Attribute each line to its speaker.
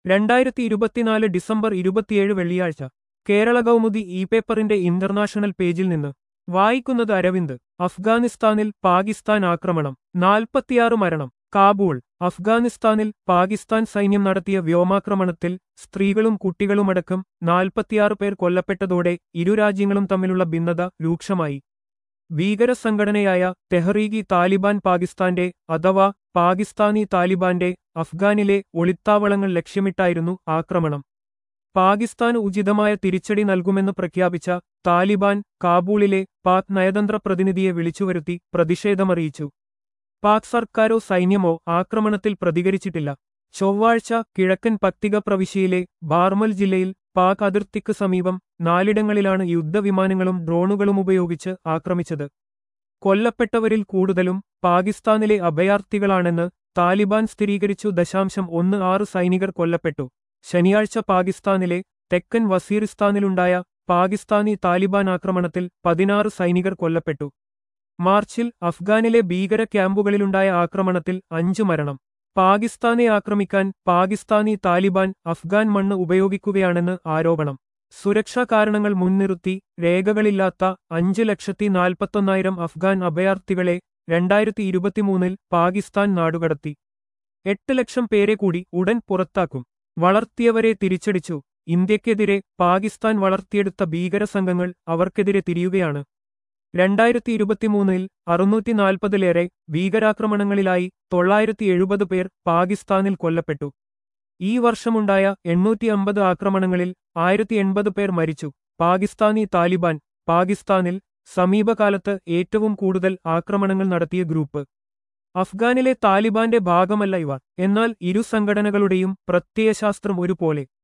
Speaker 1: രണ്ടായിരത്തി ഇരുപത്തിനാല് ഡിസംബർ ഇരുപത്തിയേഴ് വെള്ളിയാഴ്ച കേരള കൗമുദി ഇ പേപ്പറിന്റെ ഇന്റർനാഷണൽ പേജിൽ നിന്ന് വായിക്കുന്നത് അരവിന്ദ് അഫ്ഗാനിസ്ഥാനിൽ പാകിസ്ഥാൻ ആക്രമണം നാൽപ്പത്തിയാറ് മരണം കാബൂൾ അഫ്ഗാനിസ്ഥാനിൽ പാകിസ്ഥാൻ സൈന്യം നടത്തിയ വ്യോമാക്രമണത്തിൽ സ്ത്രീകളും കുട്ടികളുമടക്കം നാൽപ്പത്തിയാറ് പേർ കൊല്ലപ്പെട്ടതോടെ ഇരു രാജ്യങ്ങളും തമ്മിലുള്ള ഭിന്നത രൂക്ഷമായി ഭീകര സംഘടനയായ തെഹ്രീഗി താലിബാൻ പാകിസ്ഥാന്റെ അഥവാ പാകിസ്ഥാനി താലിബാന്റെ അഫ്ഗാനിലെ ഒളിത്താവളങ്ങൾ ലക്ഷ്യമിട്ടായിരുന്നു ആക്രമണം പാകിസ്ഥാന് ഉചിതമായ തിരിച്ചടി നൽകുമെന്ന് പ്രഖ്യാപിച്ച താലിബാൻ കാബൂളിലെ പാക് നയതന്ത്ര പ്രതിനിധിയെ വിളിച്ചുവരുത്തി പ്രതിഷേധമറിയിച്ചു പാക് സർക്കാരോ സൈന്യമോ ആക്രമണത്തിൽ പ്രതികരിച്ചിട്ടില്ല ചൊവ്വാഴ്ച കിഴക്കൻ പക്തിക പ്രവിശ്യയിലെ ബാർമൽ ജില്ലയിൽ പാക് അതിർത്തിക്ക് സമീപം നാലിടങ്ങളിലാണ് യുദ്ധവിമാനങ്ങളും ഡ്രോണുകളും ഉപയോഗിച്ച് ആക്രമിച്ചത് കൊല്ലപ്പെട്ടവരിൽ കൂടുതലും പാകിസ്ഥാനിലെ അഭയാർത്ഥികളാണെന്ന് താലിബാൻ സ്ഥിരീകരിച്ചു ദശാംശം ഒന്ന് ആറ് സൈനികർ കൊല്ലപ്പെട്ടു ശനിയാഴ്ച പാകിസ്ഥാനിലെ തെക്കൻ വസീറിസ്ഥാനിലുണ്ടായ പാകിസ്ഥാനി താലിബാൻ ആക്രമണത്തിൽ പതിനാറ് സൈനികർ കൊല്ലപ്പെട്ടു മാർച്ചിൽ അഫ്ഗാനിലെ ഭീകര ക്യാമ്പുകളിലുണ്ടായ ആക്രമണത്തിൽ അഞ്ചു മരണം പാകിസ്ഥാനെ ആക്രമിക്കാൻ പാകിസ്ഥാനി താലിബാൻ അഫ്ഗാൻ മണ്ണ് ഉപയോഗിക്കുകയാണെന്ന് ആരോപണം സുരക്ഷാ കാരണങ്ങൾ മുൻനിർത്തി രേഖകളില്ലാത്ത അഞ്ച് ലക്ഷത്തി നാൽപ്പത്തൊന്നായിരം അഫ്ഗാൻ അഭയാർത്ഥികളെ രണ്ടായിരത്തി ഇരുപത്തിമൂന്നിൽ പാകിസ്ഥാൻ നാടുകടത്തി എട്ട് ലക്ഷം പേരെ കൂടി ഉടൻ പുറത്താക്കും വളർത്തിയവരെ തിരിച്ചടിച്ചു ഇന്ത്യക്കെതിരെ പാകിസ്ഥാൻ വളർത്തിയെടുത്ത ഭീകര സംഘങ്ങൾ അവർക്കെതിരെ തിരിയുകയാണ് രണ്ടായിരത്തി ഇരുപത്തിമൂന്നിൽ അറുന്നൂറ്റി നാൽപ്പതിലേറെ ഭീകരാക്രമണങ്ങളിലായി തൊള്ളായിരത്തി എഴുപത് പേർ പാകിസ്ഥാനിൽ കൊല്ലപ്പെട്ടു ഈ വർഷമുണ്ടായ എണ്ണൂറ്റി അമ്പത് ആക്രമണങ്ങളിൽ ആയിരത്തി എൺപത് പേർ മരിച്ചു പാകിസ്ഥാനി താലിബാൻ പാകിസ്ഥാനിൽ സമീപകാലത്ത് ഏറ്റവും കൂടുതൽ ആക്രമണങ്ങൾ നടത്തിയ ഗ്രൂപ്പ് അഫ്ഗാനിലെ താലിബാന്റെ ഭാഗമല്ല ഇവർ എന്നാൽ ഇരു സംഘടനകളുടെയും പ്രത്യയശാസ്ത്രം ഒരുപോലെ